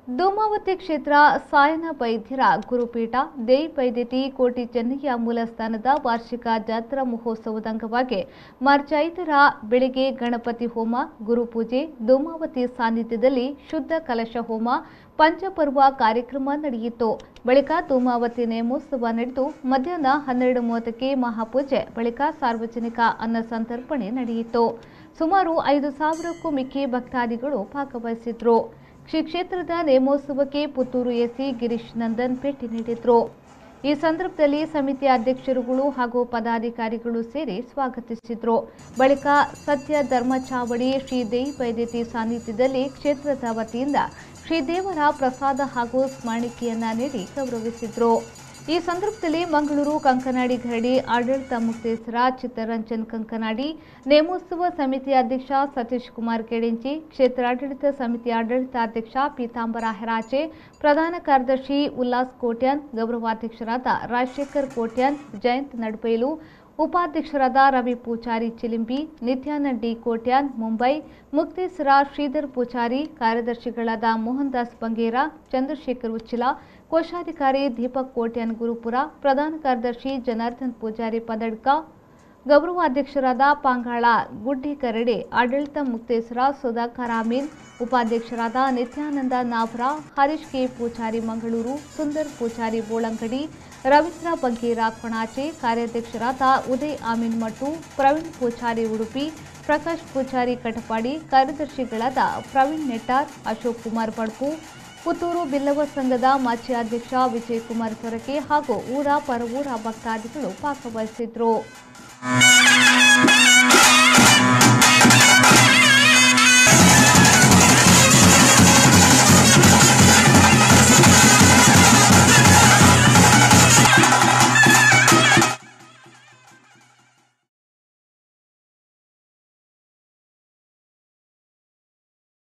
ಧೂಮಾವತಿ ಕ್ಷೇತ್ರ ಸಾಯನ ವೈದ್ಯರ ಗುರುಪೀಠ ದೇ ವೈದ್ಯತಿ ಕೋಟಿ ಚೆನ್ನಯ್ಯ ಮೂಲಸ್ಥಾನದ ವಾರ್ಷಿಕ ಜಾತ್ರಾ ಮಹೋತ್ಸವದ ಅಂಗವಾಗಿ ಮಾರ್ಚ್ ಐದರ ಬೆಳಗ್ಗೆ ಗಣಪತಿ ಹೋಮ ಗುರುಪೂಜೆ ಧೂಮಾವತಿ ಸಾನ್ನಿಧ್ಯದಲ್ಲಿ ಶುದ್ಧ ಕಲಶ ಹೋಮ ಪಂಚಪರ್ವ ಕಾರ್ಯಕ್ರಮ ನಡೆಯಿತು ಬಳಿಕ ಧೂಮಾವತಿ ನೇಮೋತ್ಸವ ನಡೆದು ಮಧ್ಯಾಹ್ನ ಹನ್ನೆರಡು ಮೂವತ್ತಕ್ಕೆ ಮಹಾಪೂಜೆ ಬಳಿಕ ಸಾರ್ವಜನಿಕ ಅನ್ನ ಸಂತರ್ಪಣೆ ನಡೆಯಿತು ಸುಮಾರು ಐದು ಸಾವಿರಕ್ಕೂ ಮಿಕ್ಕಿ ಭಕ್ತಾದಿಗಳು ಭಾಗವಹಿಸಿದ್ರು ಶ್ರೀ ಕ್ಷೇತ್ರದ ನೇಮೋತ್ಸವಕ್ಕೆ ಪುತ್ತೂರು ಎಸಿ ಗಿರೀಶ್ ನಂದನ್ ಭೇಟಿ ನೀಡಿದ್ರು ಈ ಸಂದರ್ಭದಲ್ಲಿ ಸಮಿತಿ ಅಧ್ಯಕ್ಷರುಗಳು ಹಾಗೂ ಪದಾಧಿಕಾರಿಗಳು ಸೇರಿ ಸ್ವಾಗತಿಸಿದ್ರು ಬಳಿಕ ಸತ್ಯ ಧರ್ಮ ಚಾವಡಿ ಶ್ರೀ ದೇವಿ ವೈದ್ಯತಿ ಸಾನ್ನಿಧ್ಯದಲ್ಲಿ ಕ್ಷೇತ್ರದ ವತಿಯಿಂದ ಶ್ರೀದೇವರ ಪ್ರಸಾದ ಹಾಗೂ ಸ್ಮರಣಿಕೆಯನ್ನ ನೀಡಿ ಗೌರವಿಸಿದ್ರು ಈ ಸಂದರ್ಭದಲ್ಲಿ ಮಂಗಳೂರು ಕಂಕನಾಡಿ ಗರಡಿ ಆಡಳಿತ ಮುಕ್ತೇಸರ ಚಿತ್ತರಂಜನ್ ಕಂಕನಾಡಿ ನೇಮೋತ್ಸವ ಸಮಿತಿ ಅಧ್ಯಕ್ಷ ಸತೀಶ್ ಕುಮಾರ್ ಕೆಡೆಂಚಿ ಕ್ಷೇತ್ರಾಡಳಿತ ಸಮಿತಿ ಆಡಳಿತಾಧ್ಯಕ್ಷ ಪೀತಾಂಬರ ಹೆರಾಚೆ ಪ್ರಧಾನ ಕಾರ್ಯದರ್ಶಿ ಉಲ್ಲಾಸ್ ಕೋಟ್ಯಾನ್ ಗೌರವಾಧ್ಯಕ್ಷರಾದ ರಾಜಶೇಖರ್ ಕೋಟ್ಯಾನ್ ಜಯಂತ್ ನಡ್ಬೈಲು ಉಪಾಧ್ಯಕ್ಷರಾದ ರವಿ ಪೂಜಾರಿ ಚಿಲಿಂಬಿ ನಿತ್ಯಾನಂದ್ ಡಿ ಕೋಟ್ಯಾನ್ ಮುಂಬೈ ಮುಕ್ತೇಸರ ಶ್ರೀಧರ್ ಪೂಜಾರಿ ಕಾರ್ಯದರ್ಶಿಗಳಾದ ಮೋಹನ್ ದಾಸ್ ಬಂಗೇರ ಚಂದ್ರಶೇಖರ್ ಉಚ್ಚಿಲ ಕೋಶಾಧಿಕಾರಿ ದೀಪಕ್ ಕೋಟ್ಯಾನ್ ಗುರುಪುರ ಪ್ರಧಾನ ಕಾರ್ಯದರ್ಶಿ ಜನಾರ್ದನ್ ಪೂಜಾರಿ ಪದಡ್ಕ ಗೌರವಾಧ್ಯಕ್ಷರಾದ ಪಾಂಗಾಳ ಗುಡ್ಡಿ ಕರಡಿ ಆಡಳಿತ ಮುಕ್ತೇಸರ ಸುಧಾಕರ್ ಅಮೀನ್ ಉಪಾಧ್ಯಕ್ಷರಾದ ನಿತ್ಯಾನಂದ ನಾವ್ರ ಹರೀಶ್ ಕೆ ಪೂಜಾರಿ ಮಂಗಳೂರು ಸುಂದರ್ ಪೂಜಾರಿ ಬೋಳಂಗಡಿ ರವೀಂದ್ರ ಬಂಗೇರ ಕೊಣಾಚೆ ಕಾರ್ಯಾಧ್ಯಕ್ಷರಾದ ಉದಯ್ ಆಮೀನ್ ಮಟ್ಟು ಪ್ರವೀಣ್ ಪೂಜಾರಿ ಉಡುಪಿ ಪ್ರಕಾಶ್ ಪೂಜಾರಿ ಕಟಪಾಡಿ ಕಾರ್ಯದರ್ಶಿಗಳಾದ ಪ್ರವೀಣ್ ನೆಟ್ಟಾರ್ ಅಶೋಕ್ ಕುಮಾರ್ ಬಡ್ಪು ಪುತ್ತೂರು ಬಿಲ್ಲವ ಸಂಘದ ಮಾಜಿ ಅಧ್ಯಕ್ಷ ವಿಜಯಕುಮಾರ್ ಸೊರಕೆ ಹಾಗೂ ಊರ ಪರವೂರ ಭಕ್ತಾದಿಗಳು ಭಾಗವಹಿಸಿದ್ರು